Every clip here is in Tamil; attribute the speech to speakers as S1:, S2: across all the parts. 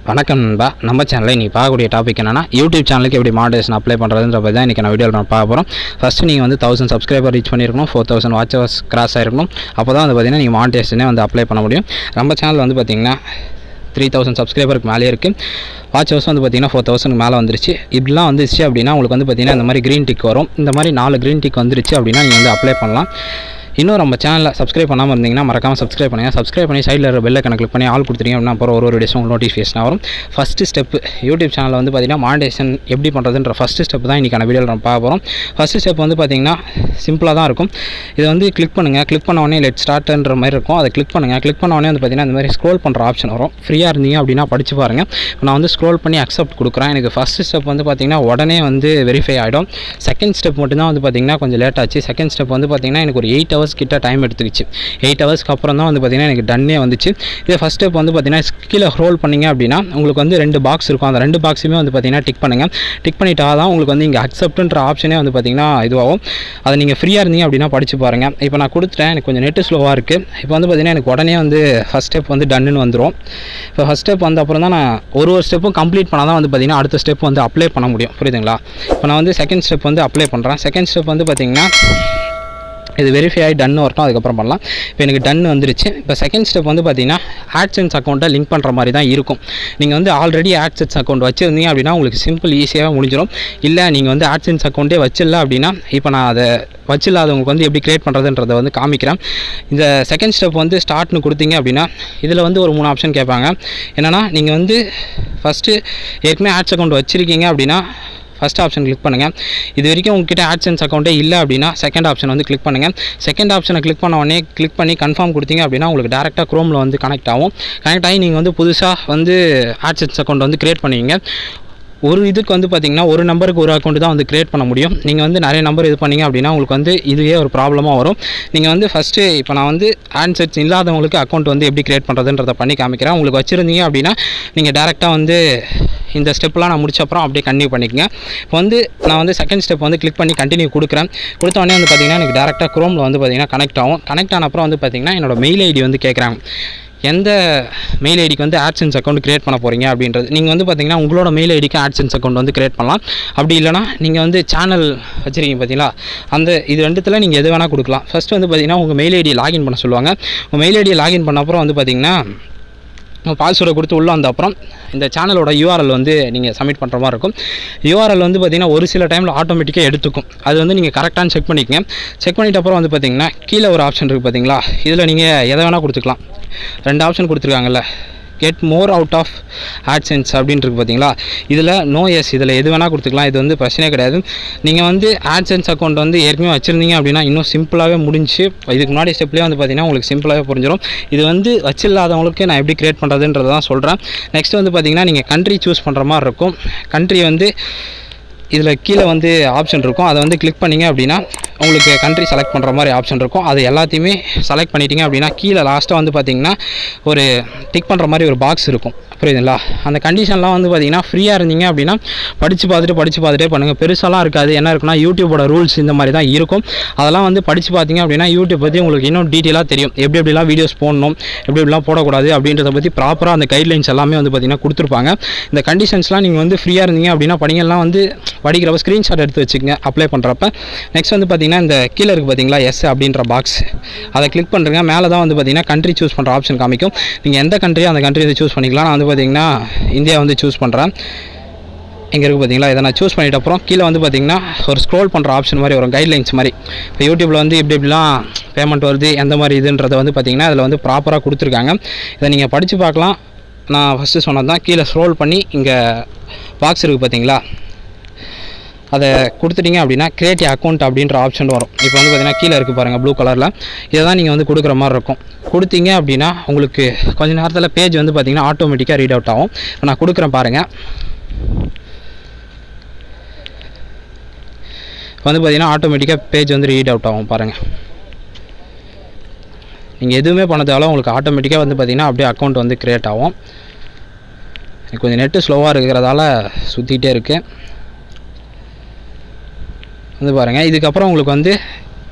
S1: வணக்கம் நண்பா நம்ம சேனலில் இன்றைக்கி பார்க்கக்கூடிய டாபிக் என்னன்னா யூடியூப் சேனலுக்கு எப்படி மானிட்டேஷன் அப்ளை பண்ணுறதுன்ற பற்றி தான் இன்றைக்கி நான் வீடியோவில் நான் பார்க்க போகிறோம் ஃபஸ்ட்டு நீங்கள் வந்து தௌசண்ட் சப்ஸ்கிரைபர் ரீச் பண்ணியிருக்கணும் four thousand watch hours cross ஆகிருக்கணும் அப்போ தான் வந்து பார்த்தீங்கன்னா நீங்கள் மானிட்டேஷனே வந்து அப்ளை பண்ண முடியும் நம்ம சேனல் வந்து பார்த்தீங்கன்னா த்ரீ தௌசண்ட் சப்ஸ்கிரைபருக்கு மேலே இருக்குது வாட்ச் ஹவர்ஸ் வந்து பார்த்தீங்கன்னா ஃபோர் தௌசண்ட் மேலே வந்துருச்சு இப்படிலாம் வந்துருச்சு அப்படின்னா உங்களுக்கு வந்து பார்த்தீங்கன்னா இந்த மாதிரி க்ரீன் டிக் வரும் இந்த மாதிரி நாலு க்ரீன் டிக் வந்துருச்சு அப்படின்னா நீங்கள் வந்து அப்ளை பண்ணலாம் இன்னும் நம்ம சேனலில் சப்ஸ்கிரைப் பண்ணாமல் இருந்தீங்கன்னா மறக்காமல் சப்ஸ்கிரைப் பண்ணுங்கள் சப்ஸ்கிரைப் பண்ணி சைடில் இருக்கிற பெல்லை கணக்கு கிளிக் பண்ணி ஆல் கொடுத்துட்டீங்க அப்படின்னா அப்புறம் ஒரு ஒரு வீடியோஸ் உங்களுக்கு நோட்டிஃபிகேஷன் வரும் ஃபஸ்ட்டு ஸ்டெப் யூடியூப் சேனலில் வந்து பார்த்தீங்கன்னா மானிட்டேஷன் எப்படி பண்ணுறதுன்ற ஃபஸ்ட்டு ஸ்டெப் தான் இன்றைக்கான வீடியோவில் நம்ம பார்க்க போகிறோம் ஃபஸ்ட்டு ஸ்டெப் வந்து பார்த்தீங்கன்னா சிம்பிளாக தான் இருக்கும் இதை வந்து கிளிக் பண்ணுங்கள் கிளிக் பண்ண உடனே லெட் ஸ்டார்ட்ன்ற மாதிரி இருக்கும் அதை கிளிக் பண்ணுங்கள் கிளிக் பண்ண உடனே வந்து பார்த்தீங்கன்னா இந்த மாதிரி ஸ்க்ரோல் பண்ணுற ஆப்ஷன் வரும் ஃப்ரீயாக இருந்தீங்க அப்படின்னா படிச்சு பாருங்கள் இப்போ நான் வந்து ஸ்க்ரோல் பண்ணி அக்செப்ட் கொடுக்குறேன் எனக்கு ஃபஸ்ட்டு ஸ்டெப் வந்து பார்த்தீங்கன்னா உடனே வந்து வெரிஃபை ஆகிடும் செகண்ட் ஸ்டெப் மட்டும்தான் வந்து பார்த்தீங்கன்னா கொஞ்சம் லேட் ஆச்சு செகண்ட் ஸ்டெப் வந்து பார்த்தீங்கன்னா எனக்கு ஒரு எயிட் ஹவர்ஸ் கிட்ட டைம் எடுத்துக்கிச்சு எயிட் ஹவர்ஸ்க்கு அப்புறம் தான் வந்து பார்த்தீங்கன்னா எனக்கு டன்னே வந்துச்சு இது ஃபஸ்ட் ஸ்டெப் வந்து பார்த்தீங்கன்னா கீழே ரோல் பண்ணீங்க அப்படின்னா உங்களுக்கு வந்து ரெண்டு பாக்ஸ் இருக்கும் அந்த ரெண்டு பாக்ஸுமே வந்து பார்த்தீங்கன்னா டிக் பண்ணுங்கள் டிக் பண்ணிட்டா தான் உங்களுக்கு வந்து இங்கே அக்செப்ட்ன்ற ஆப்ஷனே வந்து பார்த்தீங்கன்னா இதுவாகும் அதை நீங்கள் ஃப்ரீயாக இருந்தீங்க அப்படின்னா படிச்சு பாருங்கள் இப்போ நான் கொடுத்துட்டேன் எனக்கு கொஞ்சம் நெட்டு ஸ்லோவாக இருக்குது இப்போ வந்து பார்த்தீங்கன்னா எனக்கு உடனே வந்து ஃபஸ்ட் ஸ்டெப் வந்து டன்னுன்னு வந்துடும் இப்போ ஃபஸ்ட் ஸ்டெப் வந்த அப்புறம் தான் நான் ஒரு ஒரு ஸ்டெப்பும் கம்ப்ளீட் பண்ணால் தான் வந்து பார்த்தீங்கன்னா அடுத்த ஸ்டெப் வந்து அப்ளை பண்ண முடியும் புரியுதுங்களா இப்போ நான் வந்து செகண்ட் ஸ்டெப் வந்து அப்ளை பண்ணுறேன் செகண்ட் ஸ்டெப் வந்து பார்த்தீங்கன்னா இது வெரிஃபை ஆகி டன்னு வரட்டும் அதுக்கப்புறம் பண்ணலாம் இப்போ எனக்கு டன் வந்துருச்சு இப்போ செகண்ட் ஸ்டெப் வந்து பார்த்தீங்கன்னா ஆட்சன்ஸ் அக்கௌண்ட்டை லிங்க் பண்ணுற மாதிரி தான் இருக்கும் நீங்கள் வந்து ஆல்ரெடி ஆட்சன்ஸ் அக்கௌண்ட் வச்சுருந்தீங்க அப்படின்னா உங்களுக்கு சிம்பிள் ஈஸியாக முடிஞ்சிடும் இல்லை நீங்கள் வந்து ஆட்சன்ஸ் அக்கௌண்ட்டே வச்சிடல அப்படின்னா இப்போ நான் அதை வச்சில்லாதவங்களுக்கு வந்து எப்படி க்ரியேட் பண்ணுறதுன்றதை வந்து காமிக்கிறேன் இந்த செகண்ட் ஸ்டெப் வந்து ஸ்டார்ட்னு கொடுத்தீங்க அப்படின்னா இதில் வந்து ஒரு மூணு ஆப்ஷன் கேட்பாங்க என்னென்னா நீங்கள் வந்து ஃபஸ்ட்டு ஏற்கனவே ஆட்ஸ் அக்கௌண்ட் வச்சுருக்கீங்க அப்படின்னா ஃபஸ்ட் ஆப்ஷன் கிளிக் பண்ணுங்கள் இது வரைக்கும் உங்ககிட்ட ஆட்சன்ஸ் அக்கௌண்ட்டே இல்லை அப்படின்னா செகண்ட் ஆப்ஷன் வந்து கிளிக் பண்ணுங்கள் செகண்ட் ஆப்ஷனை கிளிக் பண்ண உடனே கிளிக் பண்ணி கன்ஃபார்ம் கொடுத்தீங்க அப்படின்னா உங்களுக்கு டேரெக்டாக க்ரோமில் வந்து கனெக்ட் ஆகும் கனெக்ட் ஆகி நீங்கள் வந்து புதுசாக வந்து ஆட்சன்ஸ் அக்கௌண்ட் வந்து க்ரியேட் பண்ணுவீங்க ஒரு இதுக்கு வந்து பார்த்தீங்கன்னா ஒரு நம்பருக்கு ஒரு அக்கௌண்ட் தான் வந்து க்ரியேட் பண்ண முடியும் நீங்கள் வந்து நிறைய நம்பர் இது பண்ணீங்க அப்படின்னா உங்களுக்கு வந்து இதுவே ஒரு ப்ராப்ளமாக வரும் நீங்கள் வந்து ஃபஸ்ட்டு இப்போ நான் வந்து ஆன்சர்ஸ் இல்லாதவங்களுக்கு அக்கௌண்ட் வந்து எப்படி க்ரியேட் பண்ணுறதுன்றதை பண்ணி காமிக்கிறேன் உங்களுக்கு வச்சுருந்தீங்க அப்படின்னா நீங்கள் டேரெக்டாக வந்து இந்த ஸ்டெப்லாம் நான் முடிச்ச அப்புறம் அப்படியே கண்டினியூ பண்ணிக்கங்க இப்போ வந்து நான் வந்து செகண்ட் ஸ்டெப் வந்து கிளிக் பண்ணி கண்டினியூ கொடுக்குறேன் கொடுத்த உடனே வந்து பார்த்தீங்கன்னா எனக்கு டேரெக்டாக க்ரோமில் வந்து பார்த்தீங்கன்னா கனெக்ட் ஆகும் கனெக்ட் ஆன அப்புறம் வந்து பார்த்தீங்கன்னா என்னோட மெயில் ஐடி வந்து கேட்குறாங்க எந்த மெயில் ஐடிக்கு வந்து ஆட்சன்ஸ் அக்கௌண்ட் க்ரியேட் பண்ண போகிறீங்க அப்படின்றது நீங்கள் வந்து பார்த்தீங்கன்னா உங்களோட மெயில் ஐடிக்கு ஆட்சன்ஸ் அக்கௌண்ட் வந்து க்ரியேட் பண்ணலாம் அப்படி இல்லைனா நீங்கள் வந்து சேனல் வச்சுருக்கீங்க பார்த்தீங்களா அந்த இது ரெண்டுத்தில் நீங்கள் எது வேணால் கொடுக்கலாம் ஃபஸ்ட்டு வந்து பார்த்தீங்கன்னா உங்கள் மெயில் ஐடி லாகின் பண்ண சொல்லுவாங்க உங்கள் மெயில் ஐடியை லாகின் பண்ண அப்புறம் வந்து பார்த்தீங்கன்னா பாஸ்வேர்டை கொடுத்து உள்ளே வந்த அப்புறம் இந்த சேனலோட யூஆர்எல் வந்து நீங்கள் சப்மிட் பண்ணுற மாதிரி இருக்கும் யூஆர்எல் வந்து பார்த்திங்கன்னா ஒரு சில டைமில் ஆட்டோமேட்டிக்காக எடுத்துக்கும் அது வந்து நீங்கள் கரெக்டான செக் பண்ணிக்கங்க செக் பண்ணிட்ட அப்புறம் வந்து பார்த்திங்கன்னா கீழே ஒரு ஆப்ஷன் இருக்குது பார்த்தீங்களா இதில் நீங்கள் எதை வேணால் கொடுத்துக்கலாம் ரெண்டு ஆப்ஷன் கொடுத்துருக்காங்கல்ல get more out of AdSense அப்படின்ட்டு இருக்கு பார்த்தீங்களா இதில் நோ எஸ் இதில் எது வேணால் கொடுத்துக்கலாம் இது வந்து பிரச்சனையே கிடையாது நீங்கள் வந்து ஆட்சென்ஸ் அக்கௌண்ட் வந்து ஏற்கனவே வச்சுருந்தீங்க அப்படின்னா இன்னும் சிம்பிளாகவே முடிஞ்சு இதுக்கு முன்னாடி ஸ்டெப்லேயே வந்து பார்த்தீங்கன்னா உங்களுக்கு சிம்பிளாகவே புரிஞ்சிடும் இது வந்து வச்சில்லாதவங்களுக்கு நான் எப்படி க்ரியேட் பண்ணுறதுன்றதை தான் சொல்கிறேன் நெக்ஸ்ட் வந்து பார்த்தீங்கன்னா நீங்கள் கண்ட்ரி சூஸ் பண்ணுற மாதிரி இருக்கும் கண்ட்ரி வந்து இதில் கீழே வந்து ஆப்ஷன் இருக்கும் அதை வந்து கிளிக் பண்ணிங்க அப்படின்னா உங்களுக்கு கண்ட்ரி செலக்ட் பண்ணுற மாதிரி ஆப்ஷன் இருக்கும் அது எல்லாத்தையுமே செலக்ட் பண்ணிட்டீங்க அப்படின்னா கீழே லாஸ்ட்டாக வந்து பார்த்தீங்கன்னா ஒரு டிக் பண்ணுற மாதிரி ஒரு பாக்ஸ் இருக்கும் புரியுதுங்களா அந்த கண்டிஷன்லாம் வந்து பார்த்தீங்கன்னா ஃப்ரீயாக இருந்தீங்க அப்படின்னா படித்து பார்த்துட்டு படித்து பார்த்துட்டே பண்ணுங்கள் பெருசாலாம் இருக்காது என்ன இருக்குன்னா யூடியூபோட ரூல்ஸ் இந்த மாதிரி தான் இருக்கும் அதெல்லாம் வந்து படித்து பார்த்தீங்க அப்படின்னா யூடியூப் பற்றி உங்களுக்கு இன்னும் டீட்டெயிலாக தெரியும் எப்படி எப்படிலாம் வீடியோஸ் போடணும் எப்படி எப்படிலாம் போடக்கூடாது அப்படின்றத பற்றி ப்ராப்பராக அந்த கைட்லைன்ஸ் எல்லாமே வந்து பார்த்தீங்கன்னா கொடுத்துருப்பாங்க இந்த கண்டிஷன்ஸ்லாம் நீங்கள் வந்து ஃப்ரீயாக இருந்தீங்க அப்படின்னா படிங்கள்லாம் வந்து படிக்கிறப்ப ஸ்க்ரீன்ஷாட் எடுத்து வச்சுக்கோங்க அப்ளை பண்ணுறப்ப நெக்ஸ்ட் வந்து பார்த்தீங்கன்னா இந்த கீழே இருக்குது பார்த்தீங்களா எஸ் அப்படின்ற பாக்ஸ் அதை கிளிக் பண்ணுறங்க மேலே தான் வந்து பார்த்தீங்கன்னா கண்ட்ரி சூஸ் பண்ணுற ஆப்ஷன் காமிக்கும் நீங்கள் எந்த கண்ட்ரியோ அந்த கண்ட்ரி வந்து சூஸ் பண்ணிக்கலாம் நான் வந்து பார்த்தீங்கன்னா இந்தியா வந்து சூஸ் பண்ணுறேன் இங்கே இருக்குது பார்த்தீங்களா இதை நான் சூஸ் பண்ணிட்ட அப்புறம் கீழே வந்து பார்த்தீங்கன்னா ஒரு ஸ்க்ரோல் பண்ணுற ஆப்ஷன் மாதிரி வரும் கைட்லைன்ஸ் மாதிரி இப்போ யூடியூப்பில் வந்து இப்படி இப்படிலாம் பேமெண்ட் வருது எந்த மாதிரி இதுன்றதை வந்து பார்த்தீங்கன்னா அதில் வந்து ப்ராப்பராக கொடுத்துருக்காங்க இதை நீங்கள் படித்து பார்க்கலாம் நான் ஃபஸ்ட்டு சொன்னது தான் கீழே ஸ்க்ரோல் பண்ணி இங்கே பாக்ஸ் இருக்குது பார்த்தீங்களா அதை கொடுத்துட்டீங்க அப்படின்னா கிரியேட் அக்கௌண்ட் அப்படின்ற ஆப்ஷன் வரும் இப்போ வந்து பார்த்தீங்கன்னா கீழே இருக்குது பாருங்கள் ப்ளூ கலரில் இதை தான் நீங்கள் வந்து கொடுக்குற மாதிரி இருக்கும் கொடுத்தீங்க அப்படின்னா உங்களுக்கு கொஞ்ச நேரத்தில் பேஜ் வந்து பார்த்தீங்கன்னா ஆட்டோமேட்டிக்காக ரீட் அவுட் ஆகும் இப்போ நான் கொடுக்குறேன் பாருங்கள் வந்து பார்த்தீங்கன்னா ஆட்டோமேட்டிக்காக பேஜ் வந்து ரீட் அவுட் ஆகும் பாருங்கள் நீங்கள் எதுவுமே பண்ணதால உங்களுக்கு ஆட்டோமேட்டிக்காக வந்து பார்த்தீங்கன்னா அப்படியே அக்கௌண்ட் வந்து க்ரியேட் ஆகும் எனக்கு கொஞ்சம் நெட்டு ஸ்லோவாக இருக்கிறதால சுற்றிக்கிட்டே இருக்குது வந்து பாருங்கள் இதுக்கப்புறம் உங்களுக்கு வந்து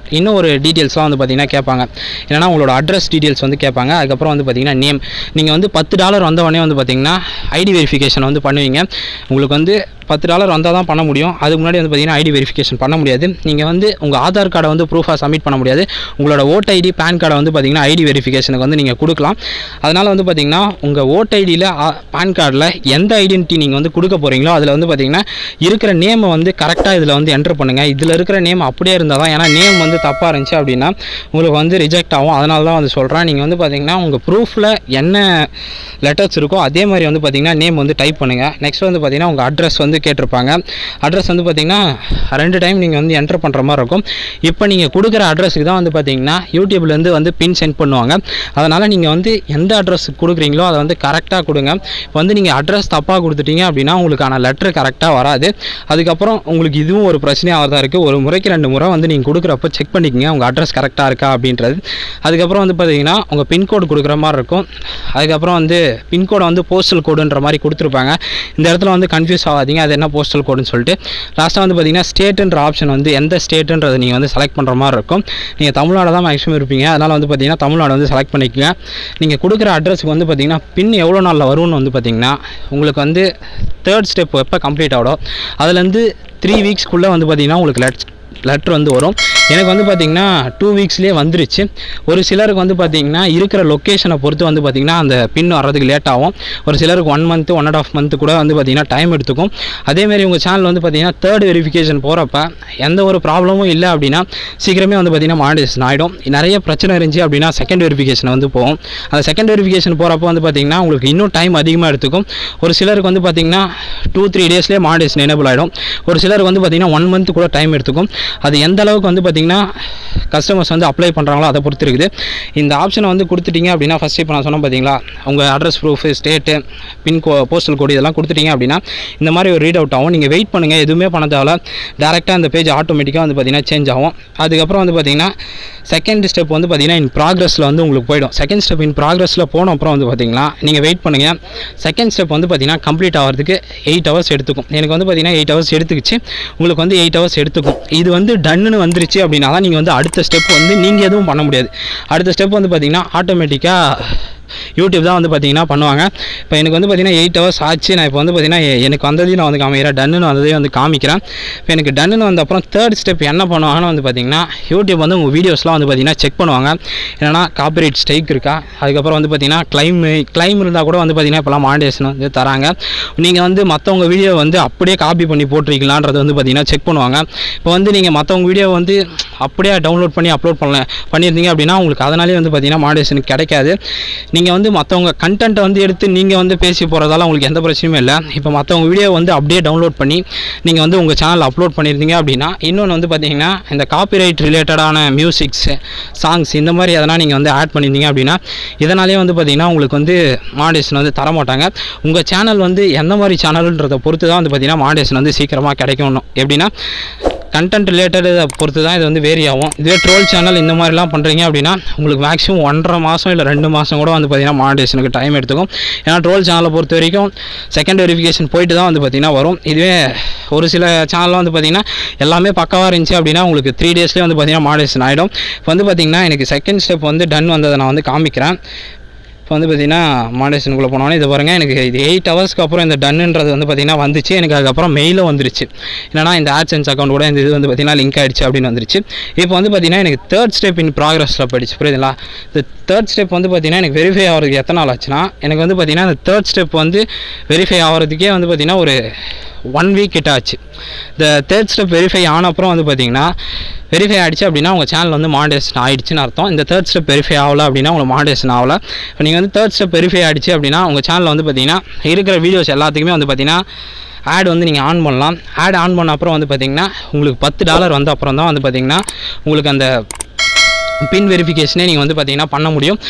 S1: இன்னும் ஒரு டீட்டெயில்ஸ்லாம் வந்து பார்த்தீங்கன்னா கேட்பாங்க என்னன்னா உங்களோட அட்ரஸ் டீட்டெயில்ஸ் வந்து கேட்பாங்க அதுக்கப்புறம் வந்து பார்த்தீங்கன்னா நேம் நீங்கள் வந்து பத்து டாலர் வந்த உடனே வந்து பார்த்தீங்கன்னா ஐடி வெரிஃபிகேஷன் வந்து பண்ணுவீங்க உங்களுக்கு வந்து பத்து டாலர் வந்தால் தான் பண்ண முடியும் அதுக்கு முன்னாடி வந்து பார்த்தீங்கன்னா ஐடி வெரிஃபிகேஷன் பண்ண முடியாது நீங்கள் வந்து உங்கள் ஆதார் கார்டை வந்து ப்ரூஃபாக சப்மிட் பண்ண முடியாது உங்களோட ஓட் ஐடி பேன் கார்டை வந்து பார்த்தீங்கன்னா ஐடி வெரிஃபிகேஷனுக்கு வந்து நீங்கள் கொடுக்கலாம் அதனால் வந்து பார்த்தீங்கன்னா உங்கள் ஓட் ஐடியில் பேன் கார்டில் எந்த ஐடென்டிட்டி நீங்கள் வந்து கொடுக்க போகிறீங்களோ அதில் வந்து பார்த்தீங்கன்னா இருக்கிற நேமை வந்து கரெக்டாக இதில் வந்து என்டர் பண்ணுங்கள் இதில் இருக்கிற நேம் அப்படியே இருந்தால் தான் ஏன்னா நேம் வந்து தப்பாக இருந்துச்சு அப்படின்னா உங்களுக்கு வந்து ரிஜெக்ட் ஆகும் அதனால தான் வந்து சொல்கிறேன் நீங்கள் வந்து பார்த்தீங்கன்னா உங்கள் ப்ரூஃபில் என்ன லெட்டர்ஸ் இருக்கோ அதே மாதிரி வந்து பார்த்தீங்கன்னா நேம் வந்து டைப் பண்ணுங்கள் நெக்ஸ்ட் வந்து பார்த்தீங்கன்னா உங்கள் அட்ரஸ் வந்து கேட்டிருப்பாங்க அட்ரஸ் வந்து பார்த்தீங்கன்னா ரெண்டு டைம் நீங்கள் வந்து என்டர் பண்ணுற மாதிரி இருக்கும் இப்போ நீங்கள் கொடுக்குற அட்ரஸுக்கு தான் வந்து பார்த்தீங்கன்னா யூடியூப்லேருந்து வந்து பின் சென்ட் பண்ணுவாங்க அதனால் நீங்கள் வந்து எந்த அட்ரஸ் கொடுக்குறீங்களோ அதை வந்து கரெக்டாக கொடுங்க இப்போ வந்து நீங்கள் அட்ரஸ் தப்பாக கொடுத்துட்டீங்க அப்படின்னா உங்களுக்கான லெட்ரு கரெக்டாக வராது அதுக்கப்புறம் உங்களுக்கு இதுவும் ஒரு பிரச்சனையாக தான் இருக்குது ஒரு முறைக்கு ரெண்டு முறை வந்து நீங்கள் கொடுக்குறப்ப செக் பண்ணிக்கங்க உங்கள் அட்ரஸ் கரெக்டாக இருக்கா அப்படின்றது அதுக்கப்புறம் வந்து பார்த்தீங்கன்னா உங்கள் பின்கோடு கொடுக்குற மாதிரி இருக்கும் அதுக்கப்புறம் வந்து பின்கோடை வந்து போஸ்டல் கோடுன்ற மாதிரி கொடுத்துருப்பாங்க இந்த இடத்துல வந்து கன்ஃபியூஸ் ஆகாதீங்க அது என்ன போஸ்டல் கோடுன்னு சொல்லிட்டு லாஸ்ட்டாக வந்து பார்த்தீங்கன்னா ஸ்டேட்டுன்ற ஆப்ஷன் வந்து எந்த ஸ்டேட்டுன்றதை நீங்கள் வந்து செலக்ட் பண்ணுற மாதிரி இருக்கும் நீங்கள் தமிழ்நாடு தான் மேக்ஸிமம் இருப்பீங்க அதனால் வந்து பார்த்தீங்கன்னா தமிழ்நாடு வந்து செலக்ட் பண்ணிக்கோங்க நீங்கள் கொடுக்குற அட்ரஸுக்கு வந்து பார்த்தீங்கன்னா பின் எவ்வளோ நாளில் வரும்னு வந்து பார்த்தீங்கன்னா உங்களுக்கு வந்து தேர்ட் ஸ்டெப் எப்போ கம்ப்ளீட் ஆகிடும் அதுலேருந்து த்ரீ வீக்ஸ்க்குள்ளே வந்து பார்த்தீங்கன்னா உங்களுக்கு லெட் லெட்ரு வந்து வரும் எனக்கு வந்து பார்த்திங்கன்னா டூ வீக்ஸ்லேயே வந்துருச்சு ஒரு சிலருக்கு வந்து பார்த்திங்கன்னா இருக்கிற லொக்கேஷனை பொறுத்து வந்து பார்த்திங்கன்னா அந்த பின் வர்றதுக்கு லேட் ஆகும் ஒரு சிலருக்கு one month one and half month கூட வந்து பார்த்திங்கன்னா டைம் எடுத்துக்கும் அதேமாரி உங்கள் சேனல் வந்து பார்த்திங்கன்னா தேர்ட் வெரிஃபிகேஷன் போகிறப்ப எந்த ஒரு ப்ராப்ளமும் இல்லை அப்படின்னா சீக்கிரமே வந்து பார்த்திங்கன்னா மானிட்டேஷன் ஆகிடும் நிறைய பிரச்சனை இருந்துச்சு அப்படின்னா செகண்ட் வெரிஃபிகேஷன் வந்து போகும் அந்த செகண்ட் வெரிஃபிகேஷன் போகிறப்ப வந்து பார்த்திங்கன்னா உங்களுக்கு இன்னும் டைம் அதிகமாக எடுத்துக்கும் ஒரு சிலருக்கு வந்து பார்த்திங்கன்னா டூ த்ரீ டேஸ்லேயே மானிட்டேஷன் எனேபிள் ஆகிடும் ஒரு சிலருக்கு வந்து பார்த்திங்கன்னா ஒன் மந்த் கூட டைம் எடுத்துக்கும் அது எந்த அளவுக்கு வந்து பார்த்திங்கன்னா கஸ்டமர்ஸ் வந்து அப்ளை பண்ணுறாங்களோ அதை பொறுத்து இருக்குது இந்த ஆப்ஷனை வந்து கொடுத்துட்டீங்க அப்படின்னா ஃபஸ்ட் இப்போ நான் சொன்னேன் பார்த்தீங்களா உங்கள் address proof state pin code postal code இதெல்லாம் கொடுத்துட்டீங்க அப்படின்னா இந்த மாதிரி ஒரு ரீட் அவுட் ஆகும் நீங்கள் வெயிட் பண்ணுங்கள் எதுவுமே பண்ண தேவையில்ல டேரெக்டாக அந்த பேஜ் ஆட்டோமேட்டிக்காக வந்து பார்த்தீங்கன்னா சேஞ்ச் ஆகும் அதுக்கப்புறம் வந்து பார்த்தீங்கன்னா செகண்ட் ஸ்டெப் வந்து பார்த்தீங்கன்னா இன் ப்ராக்ரஸில் வந்து உங்களுக்கு போயிடும் செகண்ட் ஸ்டெப் இன் ப்ராக்ரஸில் போன அப்புறம் வந்து பார்த்தீங்கன்னா நீங்கள் வெயிட் பண்ணுங்கள் செகண்ட் ஸ்டெப் வந்து பார்த்தீங்கன்னா கம்ப்ளீட் ஆகிறதுக்கு எயிட் ஹவர்ஸ் எடுத்துக்கும் எனக்கு வந்து பார்த்தீங்கன்னா எயிட் ஹவர்ஸ் எடுத்துக்கிச்சு உங்களுக்கு வந்து எயிட் ஹவர்ஸ் எடுத்துக்கும் இது வந்து டன்னுன்னு வந்துருச்சு அப்படின்னா தான் நீங்கள் வந்து அடுத்த ஸ்டெப் வந்து நீங்கள் எதுவும் பண்ண முடியாது அடுத்த ஸ்டெப் வந்து பார்த்தீங்கன்னா ஆட்டோமேட்டிக்காக யூடியூப் தான் வந்து பார்த்தீங்கன்னா பண்ணுவாங்க இப்போ எனக்கு வந்து பார்த்தீங்கன்னா எயிட் ஹவர்ஸ் ஆச்சு நான் இப்போ வந்து பார்த்தீங்கன்னா எ- எனக்கு வந்ததையும் நான் வந்து காமிக்கிறேன் டன்னுன்னு வந்ததையும் வந்து காமிக்கிறேன் இப்போ எனக்கு டன்னுன்னு வந்த அப்புறம் தேர்ட் ஸ்டெப் என்ன பண்ணுவாங்கன்னு வந்து பார்த்தீங்கன்னா யூடியூப் வந்து உங்கள் வீடியோஸ்லாம் வந்து பார்த்தீங்கன்னா செக் பண்ணுவாங்க என்னன்னா காப்பிரைட் ஸ்ட்ரைக் இருக்கா அதுக்கப்புறம் வந்து பார்த்தீங்கன்னா கிளைம் கிளைம் இருந்தால் கூட வந்து பார்த்தீங்கன்னா இப்போலாம் மானிட்டேஷன் வந்து தராங்க நீங்கள் வந்து மற்றவங்க வீடியோ வந்து அப்படியே காப்பி பண்ணி போட்டிருக்கீங்களான்றது வந்து பார்த்தீங்கன்னா செக் பண்ணுவாங்க இப்போ வந்து நீங்கள் மற்றவங்க வீடியோ வந்து அப்படியே டவுன்லோட் பண்ணி அப்லோட் பண்ணல பண்ணியிருந்தீங்க அப்படின்னா உங்களுக்கு அதனாலே வந்து பார்த்தீங்கன்னா மானிட்டேஷன் கிடைக்காது நீங்கள் வந்து மற்றவங்க கண்டென்ட்டை வந்து எடுத்து நீங்கள் வந்து பேசி போகிறதால உங்களுக்கு எந்த பிரச்சனையும் இல்லை இப்போ மற்றவங்க வீடியோ வந்து அப்படியே டவுன்லோட் பண்ணி நீங்கள் வந்து உங்கள் சேனலில் அப்லோட் பண்ணியிருந்தீங்க அப்படின்னா இன்னொன்று வந்து பார்த்தீங்கன்னா இந்த காப்பிரைட் ரிலேட்டடான மியூசிக்ஸ் சாங்ஸ் இந்த மாதிரி எதனா நீங்கள் வந்து ஆட் பண்ணியிருந்தீங்க அப்படின்னா இதனாலே வந்து பார்த்தீங்கன்னா உங்களுக்கு வந்து மானிட்டேஷன் வந்து தர மாட்டாங்க உங்கள் சேனல் வந்து எந்த மாதிரி சேனல்ன்றதை பொறுத்து தான் வந்து பார்த்தீங்கன்னா மானிட்டேஷன் வந்து சீக்கிரமாக கிடைக்கும் எப்படின்னா கண்டென்ட் ரிலேட்டட் பொறுத்து தான் இது வந்து வேரி ஆகும் இதுவே ட்ரோல் சேனல் இந்த மாதிரிலாம் பண்ணுறீங்க அப்படின்னா உங்களுக்கு மேக்ஸிமம் ஒன்றரை மாதம் இல்லை ரெண்டு மாதம் கூட வந்து பார்த்தீங்கன்னா மானிட்டேஷனுக்கு டைம் எடுத்துக்கும் ஏன்னா ட்ரோல் சேனலை பொறுத்த வரைக்கும் செகண்ட் வெரிஃபிகேஷன் போயிட்டு தான் வந்து பார்த்தீங்கன்னா வரும் இதுவே ஒரு சில சேனல்லாம் வந்து பார்த்தீங்கன்னா எல்லாமே பக்காவாக இருந்துச்சு அப்படின்னா உங்களுக்கு த்ரீ டேஸ்லேயே வந்து பார்த்தீங்கன்னா மானிட்டேஷன் ஆகிடும் இப்போ வந்து பார்த்தீங்கன்னா எனக்கு செகண்ட் ஸ்டெப் வந்து டன் வந்ததை நான் வந்து காமிக்கிறேன் இப்போ வந்து பார்த்தீங்கன்னா மானிட்டேஷனுக்குள்ளே போனோன்னே இது பாருங்க எனக்கு இது எயிட் ஹவர்ஸ்க்கு அப்புறம் இந்த டன்னுன்றது வந்து பார்த்தீங்கன்னா வந்துச்சு எனக்கு அதுக்கப்புறம் மெயிலும் வந்துருச்சு என்னன்னா இந்த ஆட்சன்ஸ் அக்கௌண்ட் கூட இந்த இது வந்து பார்த்தீங்கன்னா லிங்க் ஆயிடுச்சு அப்படின்னு வந்துருச்சு இப்போ வந்து பார்த்தீங்கன்னா எனக்கு தேர்ட் ஸ்டெப் இன் ப்ராக்ரஸில் போயிடுச்சு புரியுதுங்களா இந்த தேர்ட் ஸ்டெப் வந்து பார்த்தீங்கன்னா எனக்கு வெரிஃபை ஆகிறதுக்கு எத்தனை நாள் ஆச்சுன்னா எனக்கு வந்து பார்த்தீங்கன்னா இந்த தேர்ட் ஸ்டெப் வந்து வெரிஃபை ஆகிறதுக்கே வந்து பார்த்தீங்கன்னா ஒரு ஒன் வீக் கிட்ட ஆச்சு இந்த தேர்ட் ஸ்டெப் வெரிஃபை ஆன அப்புறம் வந்து பார்த்தீங்கன்னா வெரிஃபை ஆயிடுச்சு அப்படின்னா உங்கள் சேனல் வந்து மானிட்டேஷன் ஆயிடுச்சுன்னு அர்த்தம் இந்த தேர்ட் ஸ்டெப் வெரிஃபை ஆகல அப்படின்னா உங்களுக்கு மானிட்டேஷன் ஆகல இப்போ நீங்கள் வந்து தேர்ட் ஸ்டெப் வெரிஃபை ஆயிடுச்சு அப்படின்னா உங்கள் சேனலில் வந்து பார்த்தீங்கன்னா இருக்கிற வீடியோஸ் எல்லாத்துக்குமே வந்து பார்த்தீங்கன்னா ஆட் வந்து நீங்கள் ஆன் பண்ணலாம் ஆட் ஆன் பண்ண அப்புறம் வந்து பார்த்தீங்கன்னா உங்களுக்கு பத்து டாலர் வந்த அப்புறம் தான் வந்து பார்த்தீங்கன்னா உங்களுக்கு அந்த பின் வெரிஃபிகேஷனே நீங்கள் வந்து பார்த்தீங்கன்னா பண்ண முடியும்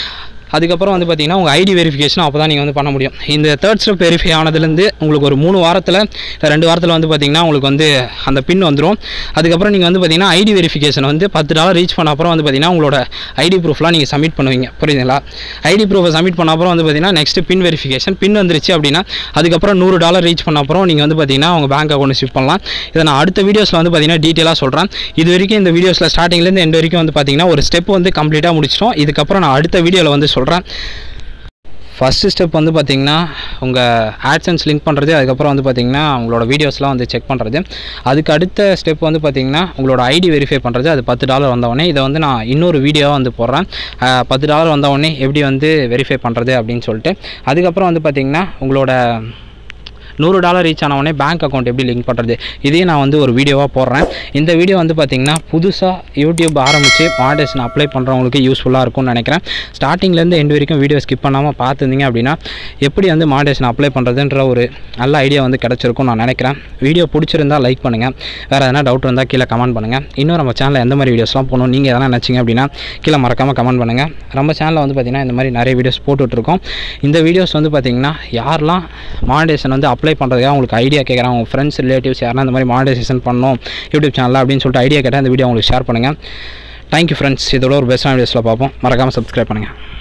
S1: அதுக்கப்புறம் வந்து பார்த்தீங்கன்னா உங்கள் ஐடி வெரிஃபிகேஷன் அப்போ தான் நீங்கள் வந்து பண்ண முடியும் இந்த தேர்ட் ஸ்டெப் வெரிஃபை ஆனதுலேருந்து உங்களுக்கு ஒரு மூணு வாரத்தில் இல்லை ரெண்டு வாரத்தில் வந்து பார்த்தீங்கன்னா உங்களுக்கு வந்து அந்த பின் வந்துடும் அதுக்கப்புறம் நீங்கள் வந்து பார்த்தீங்கன்னா ஐடி வெரிஃபிகேஷன் வந்து பத்து டாலர் ரீச் பண்ண அப்புறம் வந்து பார்த்தீங்கன்னா உங்களோட ஐடி ப்ரூஃப்லாம் நீங்கள் சப்மிட் பண்ணுவீங்க புரியுதுங்களா ஐடி ப்ரூஃபை சப்மிட் பண்ண அப்புறம் வந்து பார்த்தீங்கன்னா நெக்ஸ்ட் பின் வெரிஃபிகேஷன் பின் வந்துருச்சு அப்படின்னா அதுக்கப்புறம் நூறு டாலர் ரீச் பண்ண அப்புறம் நீங்கள் வந்து பார்த்தீங்கன்னா உங்கள் பேங்க் அக்கௌண்ட் ஷிஃப்ட் பண்ணலாம் இதை நான் அடுத்த வீடியோஸில் வந்து பார்த்தீங்கன்னா டீட்டெயிலாக சொல்கிறேன் இது வரைக்கும் இந்த வீடியோஸில் ஸ்டார்டிங்லேருந்து எண்ட் வரைக்கும் வந்து பார்த்தீங்கன்னா ஒரு ஸ்டெப் வந்து கம்ப்ளீட்டாக முடிச்சிட்டோம் இதுக்கப்புறம் நான் அடுத்த வீடியோவில் வந்து சொல்கிறேன் ஃபஸ்ட்டு ஸ்டெப் வந்து பார்த்தீங்கன்னா உங்கள் ஆட்சன்ஸ் லிங்க் பண்ணுறது அதுக்கப்புறம் வந்து பார்த்தீங்கன்னா உங்களோட வீடியோஸ்லாம் வந்து செக் பண்ணுறது அதுக்கு அடுத்த ஸ்டெப் வந்து பார்த்தீங்கன்னா உங்களோட ஐடி வெரிஃபை பண்ணுறது அது பத்து டாலர் வந்தவொடனே இதை வந்து நான் இன்னொரு வீடியோவாக வந்து போடுறேன் அஹ், பத்து டாலர் வந்தவொடனே எப்படி வந்து வெரிஃபை பண்ணுறது அப்படின்னு சொல்லிட்டு அதுக்கப்புறம் வந்து பார்த்தீங்கன்னா உங்களோட நூறு டாலர் ரீச் ஆனவொடனே பேங்க் அக்கௌண்ட் எப்படி லிங்க் பண்ணுறது இதையும் நான் வந்து ஒரு வீடியோவாக போடுறேன் இந்த வீடியோ வந்து பார்த்திங்கன்னா புதுசாக யூடியூப் ஆரம்பித்து மாடேஷன் அப்ளை பண்ணுறவங்களுக்கு யூஸ்ஃபுல்லாக இருக்கும்னு நினைக்கிறேன் ஸ்டார்டிங்லேருந்து எண்டு வரைக்கும் வீடியோ ஸ்கிப் பண்ணாமல் பார்த்துருந்தீங்க அப்படின்னா எப்படி வந்து மாடேஷன் அப்ளை பண்ணுறதுன்ற ஒரு நல்ல ஐடியா வந்து கிடச்சிருக்கும் நான் நினைக்கிறேன் வீடியோ பிடிச்சிருந்தா லைக் பண்ணுங்கள் வேறு எதனா டவுட் இருந்தால் கீழே கமெண்ட் பண்ணுங்கள் இன்னும் நம்ம சேனலில் எந்த மாதிரி வீடியோஸ்லாம் போகணும் நீங்கள் எதனா நினச்சிங்க அப்படின்னா கீழே மறக்காமல் கமெண்ட் பண்ணுங்கள் நம்ம சேனலில் வந்து பார்த்திங்கன்னா இந்த மாதிரி நிறைய வீடியோஸ் போட்டுட்ருக்கோம் இந்த வீடியோஸ் வந்து பார்த்திங்கன்னா யாரெல்லாம் மானிடைசேஷன் வந்து அப்ளை பண்ணுறதுக்காக உங்களுக்கு ஐடியா கேட்குறாங்க உங்கள் ஃப்ரெண்ட்ஸ் ரிலேட்டிவ்ஸ் யாருன்னா இந்த மாதிரி மானிடைசேஷன் பண்ணணும் யூடியூப் சேனலில் அப்படின்னு சொல்லிட்டு ஐடியா கேட்டால் இந்த வீடியோ உங்களுக்கு ஷேர் பண்ணுங்கள் தேங்க்யூ ஃப்ரெண்ட்ஸ் இதோட ஒரு பெஸ்ட்டான வீடியோஸில் பார்ப்போம் மறக்காமல் சப்ஸ்கிரைப் பண்ணுங்கள்